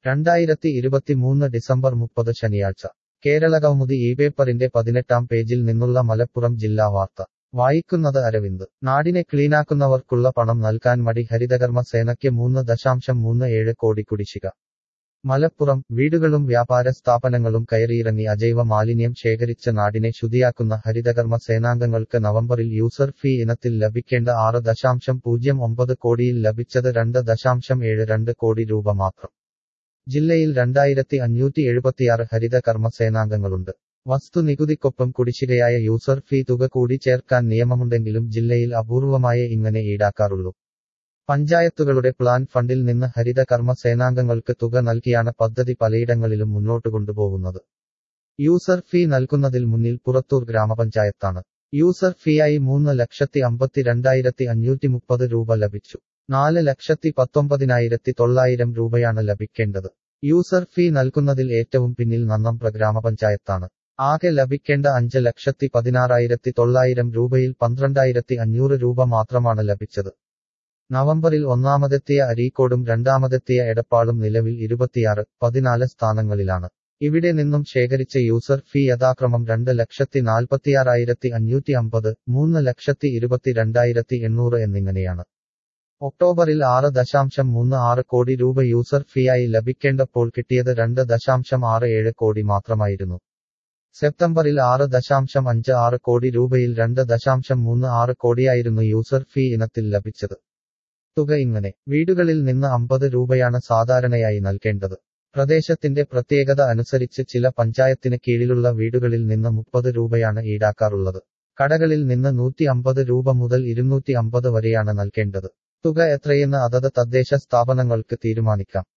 രണ്ടായിരത്തി ഇരുപത്തിമൂന്ന് ഡിസംബർ മുപ്പത് ശനിയാഴ്ച കേരളകൗമുദി ഈ പേപ്പറിന്റെ പതിനെട്ടാം പേജിൽ നിന്നുള്ള മലപ്പുറം ജില്ലാ വാർത്ത വായിക്കുന്നത് അരവിന്ദ് നാടിനെ ക്ലീനാക്കുന്നവർക്കുള്ള പണം നൽകാൻ മടി ഹരിതകർമ്മ സേനയ്ക്ക് മൂന്ന് ദശാംശം മൂന്ന് ഏഴ് കോടി കുടിശ്ശിക മലപ്പുറം വീടുകളും വ്യാപാര സ്ഥാപനങ്ങളും കയറിയിറങ്ങി അജൈവ മാലിന്യം ശേഖരിച്ച് നാടിനെ ശുദ്ധിയാക്കുന്ന ഹരിതകർമ്മ സേനാംഗങ്ങൾക്ക് നവംബറിൽ യൂസർ ഫീ ഇനത്തിൽ ലഭിക്കേണ്ട ആറ് ദശാംശം പൂജ്യം ഒമ്പത് കോടിയിൽ ലഭിച്ചത് രണ്ട് ദശാംശം ഏഴ് രണ്ട് കോടി രൂപ മാത്രം ജില്ലയിൽ രണ്ടായിരത്തി അഞ്ഞൂറ്റി എഴുപത്തിയാറ് ഹരിത കർമ്മ സേനാംഗങ്ങളുണ്ട് വസ്തുനികുതിക്കൊപ്പം കുടിശ്ശികയായ യൂസർ ഫീ തുക കൂടി ചേർക്കാൻ നിയമമുണ്ടെങ്കിലും ജില്ലയിൽ അപൂർവമായേ ഇങ്ങനെ ഈടാക്കാറുള്ളൂ പഞ്ചായത്തുകളുടെ പ്ലാൻ ഫണ്ടിൽ നിന്ന് ഹരിത കർമ്മ സേനാംഗങ്ങൾക്ക് തുക നൽകിയാണ് പദ്ധതി പലയിടങ്ങളിലും മുന്നോട്ട് കൊണ്ടുപോകുന്നത് യൂസർ ഫീ നൽകുന്നതിൽ മുന്നിൽ പുറത്തൂർ ഗ്രാമപഞ്ചായത്താണ് യൂസർ ഫീയായി മൂന്ന് ലക്ഷത്തി അമ്പത്തി രണ്ടായിരത്തി അഞ്ഞൂറ്റി മുപ്പത് രൂപ ലഭിച്ചു നാല് ലക്ഷത്തി പത്തൊമ്പതിനായിരത്തി തൊള്ളായിരം രൂപയാണ് ലഭിക്കേണ്ടത് യൂസർ ഫീ നൽകുന്നതിൽ ഏറ്റവും പിന്നിൽ നന്നംപ്ര ഗ്രാമപഞ്ചായത്താണ് ആകെ ലഭിക്കേണ്ട അഞ്ച് ലക്ഷത്തി പതിനാറായിരത്തി തൊള്ളായിരം രൂപയിൽ പന്ത്രണ്ടായിരത്തി അഞ്ഞൂറ് രൂപ മാത്രമാണ് ലഭിച്ചത് നവംബറിൽ ഒന്നാമതെത്തിയ അരീക്കോടും രണ്ടാമതെത്തിയ എടപ്പാളും നിലവിൽ ഇരുപത്തിയാറ് പതിനാല് സ്ഥാനങ്ങളിലാണ് ഇവിടെ നിന്നും ശേഖരിച്ച യൂസർ ഫീ യഥാക്രമം രണ്ട് ലക്ഷത്തി നാൽപ്പത്തിയാറായിരത്തി അഞ്ഞൂറ്റി അമ്പത് മൂന്ന് ലക്ഷത്തി ഇരുപത്തിരണ്ടായിരത്തി എണ്ണൂറ് എന്നിങ്ങനെയാണ് ഒക്ടോബറിൽ ആറ് ദശാംശം മൂന്ന് ആറ് കോടി രൂപ യൂസർ ഫീയായി ലഭിക്കേണ്ടപ്പോൾ കിട്ടിയത് രണ്ട് ദശാംശം ആറ് ഏഴ് കോടി മാത്രമായിരുന്നു സെപ്റ്റംബറിൽ ആറ് ദശാംശം അഞ്ച് ആറ് കോടി രൂപയിൽ രണ്ട് ദശാംശം മൂന്ന് ആറ് കോടിയായിരുന്നു യൂസർ ഫീ ഇനത്തിൽ ലഭിച്ചത് തുക ഇങ്ങനെ വീടുകളിൽ നിന്ന് അമ്പത് രൂപയാണ് സാധാരണയായി നൽകേണ്ടത് പ്രദേശത്തിന്റെ പ്രത്യേകത അനുസരിച്ച് ചില പഞ്ചായത്തിന് കീഴിലുള്ള വീടുകളിൽ നിന്ന് മുപ്പത് രൂപയാണ് ഈടാക്കാറുള്ളത് കടകളിൽ നിന്ന് നൂറ്റി അമ്പത് രൂപ മുതൽ ഇരുന്നൂറ്റി അമ്പത് വരെയാണ് നൽകേണ്ടത് തുക എത്രയെന്ന് അതത് തദ്ദേശ സ്ഥാപനങ്ങൾക്ക് തീരുമാനിക്കാം